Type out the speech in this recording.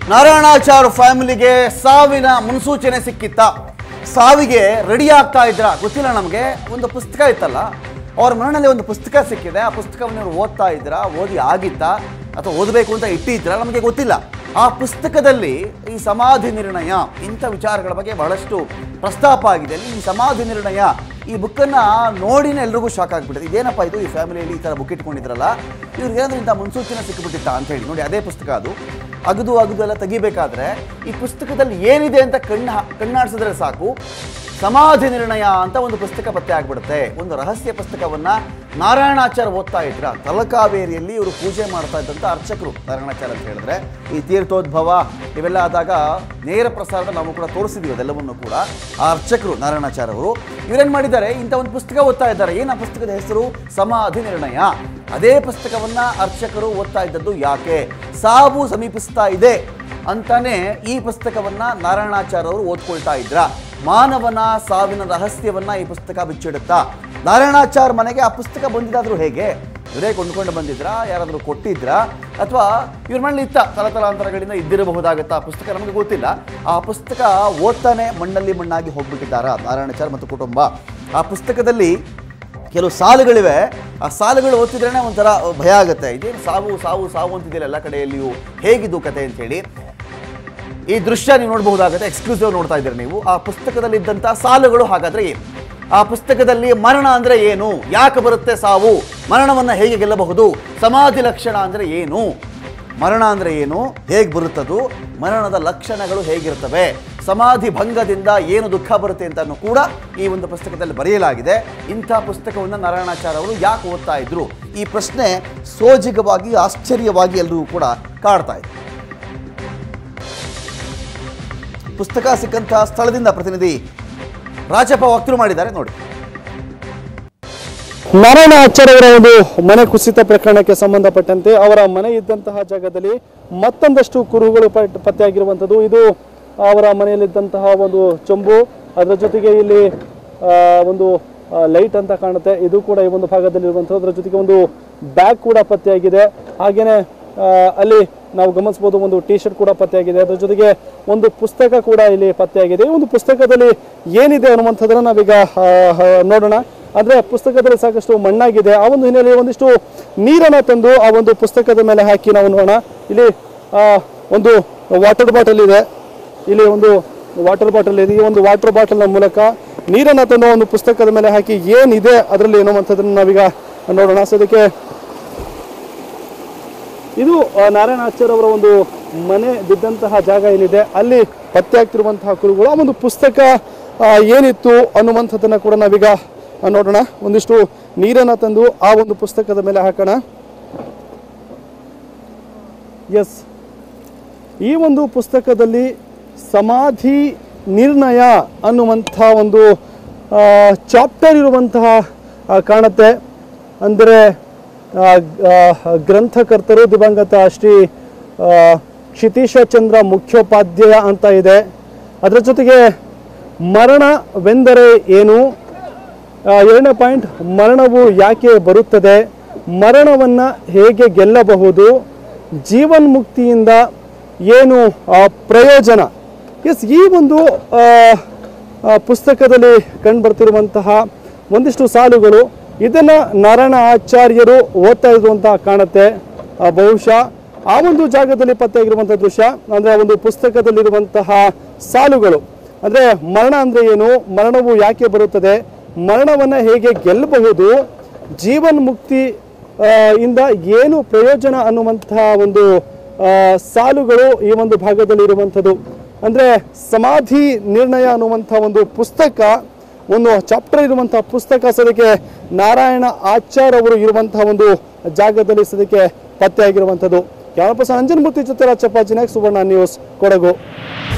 ನಾರಾಯಣಾಚಾರ್ ಫ್ಯಾಮಿಲಿಗೆ ಸಾವಿನ ಮುನ್ಸೂಚನೆ ಸಿಕ್ಕಿತ್ತ ಸಾವಿಗೆ ರೆಡಿ ಆಗ್ತಾ ಇದ್ರ ಗೊತ್ತಿಲ್ಲ ನಮಗೆ ಒಂದು ಪುಸ್ತಕ ಇತ್ತಲ್ಲ ಅವ್ರ ಮನೆಯಲ್ಲಿ ಒಂದು ಪುಸ್ತಕ ಸಿಕ್ಕಿದೆ ಆ ಪುಸ್ತಕವನ್ನು ಇವ್ರು ಓದ್ತಾ ಇದ್ರ ಓದಿ ಆಗಿತ್ತಾ ಅಥವಾ ಓದಬೇಕು ಅಂತ ಇಟ್ಟಿದ್ರ ನಮಗೆ ಗೊತ್ತಿಲ್ಲ ಆ ಪುಸ್ತಕದಲ್ಲಿ ಈ ಸಮಾಧಿ ನಿರ್ಣಯ ಇಂಥ ವಿಚಾರಗಳ ಬಗ್ಗೆ ಬಹಳಷ್ಟು ಪ್ರಸ್ತಾಪ ಆಗಿದೆ ಅಲ್ಲಿ ಈ ಸಮಾಧಿ ನಿರ್ಣಯ ಈ ಬುಕ್ಕನ್ನು ನೋಡಿನೇ ಎಲ್ರಿಗೂ ಶಾಕ್ ಆಗ್ಬಿಟ್ಟಿದೆ ಇದೇನಪ್ಪ ಇದು ಈ ಫ್ಯಾಮಿಲಿಯಲ್ಲಿ ಈ ಥರ ಬುಕ್ ಇಟ್ಕೊಂಡಿದ್ರಲ್ಲ ಇವ್ರಿಗೆ ಏನಾದ್ರೂ ಇಂಥ ಮುನ್ಸೂಚನೆ ಸಿಕ್ಕಿಬಿಟ್ಟಿತ್ತ ಅಂತ ಹೇಳಿ ನೋಡಿ ಅದೇ ಪುಸ್ತಕ ಅದು ಅಗದು ಅಗದು ಎಲ್ಲ ತೆಗಿಬೇಕಾದ್ರೆ ಈ ಪುಸ್ತಕದಲ್ಲಿ ಏನಿದೆ ಅಂತ ಕಣ್ಣು ಹಾ- ಕಣ್ಣಾಡಿಸಿದ್ರೆ ಸಾಕು ಸಮಾಧಿ ನಿರ್ಣಯ ಅಂತ ಒಂದು ಪುಸ್ತಕ ಪತ್ತೆ ಆಗ್ಬಿಡುತ್ತೆ ಒಂದು ರಹಸ್ಯ ಪುಸ್ತಕವನ್ನ ನಾರಾಯಣಾಚಾರ್ಯ ಓದ್ತಾ ಇದ್ರ ತಲಕಾವೇರಿಯಲ್ಲಿ ಇವರು ಪೂಜೆ ಮಾಡ್ತಾ ಇದ್ದಂಥ ಅರ್ಚಕರು ನಾರಾಯಣಾಚಾರ್ಯ ಅಂತ ಹೇಳಿದ್ರೆ ಈ ತೀರ್ಥೋದ್ಭವ ಇವೆಲ್ಲ ಆದಾಗ ನೇರ ಪ್ರಸಾರದ ನಾವು ಕೂಡ ತೋರಿಸಿದೀವಿ ಅದೆಲ್ಲವನ್ನು ಕೂಡ ಆ ಅರ್ಚಕರು ನಾರಾಯಣಾಚಾರ್ಯ ಅವರು ಇವರೇನ್ ಮಾಡಿದ್ದಾರೆ ಇಂಥ ಒಂದು ಪುಸ್ತಕ ಓದ್ತಾ ಇದ್ದಾರೆ ಏನು ಆ ಪುಸ್ತಕದ ಹೆಸರು ಸಮಾಧಿ ನಿರ್ಣಯ ಅದೇ ಪುಸ್ತಕವನ್ನ ಅರ್ಚಕರು ಓದ್ತಾ ಇದ್ದದ್ದು ಯಾಕೆ ಸಾವು ಸಮೀಪಿಸ್ತಾ ಇದೆ ಅಂತಾನೆ ಈ ಪುಸ್ತಕವನ್ನ ನಾರಾಯಣಾಚಾರ್ಯ ಅವರು ಓದ್ಕೊಳ್ತಾ ಇದ್ರ ಮಾನವನ ಸಾವಿನ ರಹಸ್ಯವನ್ನ ಈ ಪುಸ್ತಕ ಬಿಚ್ಚಿಡುತ್ತಾ ನಾರಾಯಣಾಚಾರ್ಯ ಮನೆಗೆ ಆ ಪುಸ್ತಕ ಬಂದಿದ್ದಾದ್ರೂ ಹೇಗೆ ಇವರೇ ಕೊಂಡ್ಕೊಂಡು ಬಂದಿದ್ರಾ ಯಾರಾದರೂ ಕೊಟ್ಟಿದ್ರಾ ಅಥವಾ ಇವ್ರ ಮನೇಲಿ ಇತ್ತ ತಲತಲಾಂತರಗಳಿಂದ ಇದ್ದಿರಬಹುದಾಗತ್ತಾ ಆ ಪುಸ್ತಕ ನಮಗೆ ಗೊತ್ತಿಲ್ಲ ಆ ಪುಸ್ತಕ ಓದ್ತಾನೆ ಮಣ್ಣಲ್ಲಿ ಮಣ್ಣಾಗಿ ಹೋಗ್ಬಿಟ್ಟಿದ್ದಾರಾ ನಾರಾಯಣಾಚಾರ್ಯ ಮತ್ತು ಕುಟುಂಬ ಆ ಪುಸ್ತಕದಲ್ಲಿ ಕೆಲವು ಸಾಲುಗಳಿವೆ ಆ ಸಾಲುಗಳು ಓದ್ತಿದ್ರೇ ಒಂಥರ ಭಯ ಆಗುತ್ತೆ ಇದೇನು ಸಾವು ಸಾವು ಸಾವು ಅಂತಿದೆಯಲ್ಲ ಎಲ್ಲ ಕಡೆಯಲ್ಲಿಯೂ ಹೇಗಿದು ಕತೆ ಅಂತೇಳಿ ಈ ದೃಶ್ಯ ನೀವು ನೋಡಬಹುದಾಗುತ್ತೆ ಎಕ್ಸ್ಕ್ಲೂಸಿವ್ ನೋಡ್ತಾ ಇದ್ದೀರಿ ನೀವು ಆ ಪುಸ್ತಕದಲ್ಲಿದ್ದಂಥ ಸಾಲುಗಳು ಹಾಗಾದ್ರೆ ಏನು ಆ ಪುಸ್ತಕದಲ್ಲಿ ಮರಣ ಅಂದ್ರೆ ಏನು ಯಾಕೆ ಬರುತ್ತೆ ಸಾವು ಮರಣವನ್ನು ಹೇಗೆ ಗೆಲ್ಲಬಹುದು ಸಮಾಧಿ ಲಕ್ಷಣ ಅಂದ್ರೆ ಏನು ಮರಣ ಅಂದ್ರೆ ಏನು ಹೇಗೆ ಬರುತ್ತದು ಮರಣದ ಲಕ್ಷಣಗಳು ಹೇಗಿರ್ತವೆ ಸಮಾಧಿ ಭಂಗದಿಂದ ಏನು ದುಃಖ ಬರುತ್ತೆ ಅಂತಲೂ ಕೂಡ ಈ ಒಂದು ಪುಸ್ತಕದಲ್ಲಿ ಬರೆಯಲಾಗಿದೆ ಇಂಥ ಪುಸ್ತಕವನ್ನು ನಾರಾಯಣಾಚಾರ್ಯ ಅವರು ಯಾಕೆ ಓದ್ತಾ ಇದ್ರು ಈ ಪ್ರಶ್ನೆ ಸೋಜಿಗವಾಗಿ ಆಶ್ಚರ್ಯವಾಗಿ ಎಲ್ಲರಿಗೂ ಕೂಡ ಕಾಡ್ತಾ ಇದೆ ಪುಸ್ತಕ ಸಿಕ್ಕಂತಹ ಸ್ಥಳದಿಂದ ಪ್ರತಿನಿಧಿ ರಾಜಪ್ಪ ವಕ್ತರು ಮಾಡಿದ್ದಾರೆ ನೋಡಿ ನಾರಾಯಣ ಆಚಾರ್ಯವರ ಒಂದು ಮನೆ ಕುಸಿತ ಪ್ರಕರಣಕ್ಕೆ ಸಂಬಂಧಪಟ್ಟಂತೆ ಅವರ ಮನೆ ಇದ್ದಂತಹ ಜಾಗದಲ್ಲಿ ಮತ್ತೊಂದಷ್ಟು ಕುರುಹುಗಳು ಪಟ್- ಪತ್ತೆಯಾಗಿರುವಂಥದ್ದು ಇದು ಅವರ ಮನೆಯಲ್ಲಿದ್ದಂತಹ ಒಂದು ಚೊಂಬು ಅದರ ಜೊತೆಗೆ ಇಲ್ಲಿ ಆ, ಒಂದು ಲೈಟ್ ಅಂತ ಕಾಣುತ್ತೆ ಇದು ಕೂಡ ಈ ಒಂದು ಭಾಗದಲ್ಲಿರುವಂಥದ್ದು ಅದರ ಜೊತೆಗೆ ಒಂದು ಬ್ಯಾಗ್ ಕೂಡ ಪತ್ತೆಯಾಗಿದೆ ಹಾಗೇನೆ ಆ, ಅಲ್ಲಿ ನಾವು ಗಮನಿಸಬಹುದು ಒಂದು ಟಿ ಶರ್ಟ್ ಕೂಡ ಪತ್ತೆಯಾಗಿದೆ ಅದರ ಜೊತೆಗೆ ಒಂದು ಪುಸ್ತಕ ಕೂಡ ಇಲ್ಲಿ ಪತ್ತೆಯಾಗಿದೆ ಈ ಒಂದು ಪುಸ್ತಕದಲ್ಲಿ ಏನಿದೆ ಅನ್ನುವಂಥದ್ದನ್ನ ನಾವೀಗ ಆ, ಆ, ನೋಡೋಣ ಅಂದ್ರೆ ಪುಸ್ತಕದಲ್ಲಿ ಸಾಕಷ್ಟು ಮಣ್ಣಾಗಿದೆ ಆ ಒಂದು ಹಿನ್ನೆಲೆಯಲ್ಲಿ ಒಂದಿಷ್ಟು ನೀರನ್ನ ತಂದು ಆ ಒಂದು ಪುಸ್ತಕದ ಮೇಲೆ ಹಾಕಿ ನಾವು ನೋಡೋಣ ಇಲ್ಲಿ ಆ, ಒಂದು ವಾಟರ್ ಬಾಟಲ್ ಇದೆ ಇಲ್ಲಿ ಒಂದು ವಾಟರ್ ಬಾಟಲ್ ಇದೆ ಈ ಒಂದು ವಾಟರ್ ಬಾಟಲ್ನ ಮೂಲಕ ನೀರನ್ನ ತಂದು ಒಂದು ಪುಸ್ತಕದ ಮೇಲೆ ಹಾಕಿ ಏನಿದೆ ಅದರಲ್ಲಿ ಅನ್ನುವಂಥದ್ದನ್ನು ನಾವೀಗ ನೋಡೋಣ ಸೊ ಅದಕ್ಕೆ ಇದು ಆ, ನಾರಾಯಣ ಆಚಾರ್ಯ ಅವರ ಒಂದು ಮನೆ ಬಿದ್ದಂತಹ ಜಾಗ ಏನಿದೆ ಅಲ್ಲಿ ಪತ್ತೆ ಆಗ್ತಿರುವಂತಹ ಕುರುಗಳು ಆ ಒಂದು ಪುಸ್ತಕ ಆ, ಏನಿತ್ತು ಅನ್ನುವಂಥದ್ದನ್ನ ಕೂಡ ನಾವೀಗ ಆ, ನೋಡೋಣ ಒಂದಿಷ್ಟು ನೀರನ್ನ ತಂದು ಆ ಒಂದು ಪುಸ್ತಕದ ಮೇಲೆ ಹಾಕೋಣ ಎಸ್ ಈ ಒಂದು ಪುಸ್ತಕದಲ್ಲಿ ಸಮಾಧಿ ನಿರ್ಣಯ ಅನ್ನುವಂಥ ಒಂದು ಚಾಪ್ಟರ್ ಇರುವಂತಹ ಆ, ಕಾಣುತ್ತೆ ಅಂದರೆ ಆ, ಆ, ಗ್ರಂಥಕರ್ತರು ದಿವಂಗತ ಶ್ರೀ ಆ, ಕ್ಷಿತೀಶ ಚಂದ್ರ ಮುಖ್ಯೋಪಾಧ್ಯಾಯ ಅಂತ ಇದೆ ಅದರ ಜೊತೆಗೆ ಮರಣವೆಂದರೆ ಏನು ಆ, ಎರಡನೇ ಪಾಯಿಂಟ್ ಮರಣವು ಯಾಕೆ ಬರುತ್ತದೆ ಮರಣವನ್ನು ಹೇಗೆ ಗೆಲ್ಲಬಹುದು ಜೀವನ್ಮುಕ್ತಿಯಿಂದ ಏನು ಆ, ಪ್ರಯೋಜನ ಎಸ್ ಈ ಒಂದು ಆ, ಆ, ಪುಸ್ತಕದಲ್ಲಿ ಕಂಡುಬರ್ತಿರುವಂತಹ ಒಂದಿಷ್ಟು ಸಾಲುಗಳು ಇದನ್ನು ನಾರಾಯಣ ಆಚಾರ್ಯರು ಓದ್ತಾ ಇದ್ರು ಅಂತ ಕಾಣುತ್ತೆ ಆ, ಬಹುಶಃ ಆ ಒಂದು ಜಾಗದಲ್ಲಿ ಪತ್ತೆಯಾಗಿರುವಂತಹ ದೃಶ್ಯ ಅಂದರೆ ಆ ಒಂದು ಪುಸ್ತಕದಲ್ಲಿರುವಂತಹ ಸಾಲುಗಳು ಅಂದರೆ ಮರಣ ಅಂದರೆ ಏನು ಮರಣವು ಯಾಕೆ ಬರುತ್ತದೆ ಮರಣವನ್ನು ಹೇಗೆ ಗೆಲ್ಲಬಹುದು ಜೀವನ್ಮುಕ್ತಿ ಆ, ಇಂದ ಏನು ಪ್ರಯೋಜನ ಅನ್ನುವಂತಹ ಒಂದು ಆ, ಸಾಲುಗಳು ಈ ಒಂದು ಭಾಗದಲ್ಲಿ ಇರುವಂಥದ್ದು ಅಂದರೆ ಸಮಾಧಿ ನಿರ್ಣಯ ಅನ್ನುವಂಥ ಒಂದು ಪುಸ್ತಕ ಒಂದು ಚಾಪ್ಟರ್ ಇರುವಂತಹ ಪುಸ್ತಕ ಸದ್ಯಕ್ಕೆ ನಾರಾಯಣ ಆಚಾರ್ಯ ಅವರು ಇರುವಂತಹ ಒಂದು ಜಾಗದಲ್ಲಿ ಸದ್ಯಕ್ಕೆ ಪತ್ತೆಯಾಗಿರುವಂಥದ್ದು ಯಾವ ಪರ್ಸನ್ ಅಂಜನ್ಮೂರ್ತಿ ಜೊತೆ ರಾಜಪ್ಪ ಜಿನಾಕ್ ಸುವರ್ಣ ನ್ಯೂಸ್ ಕೊಡಗು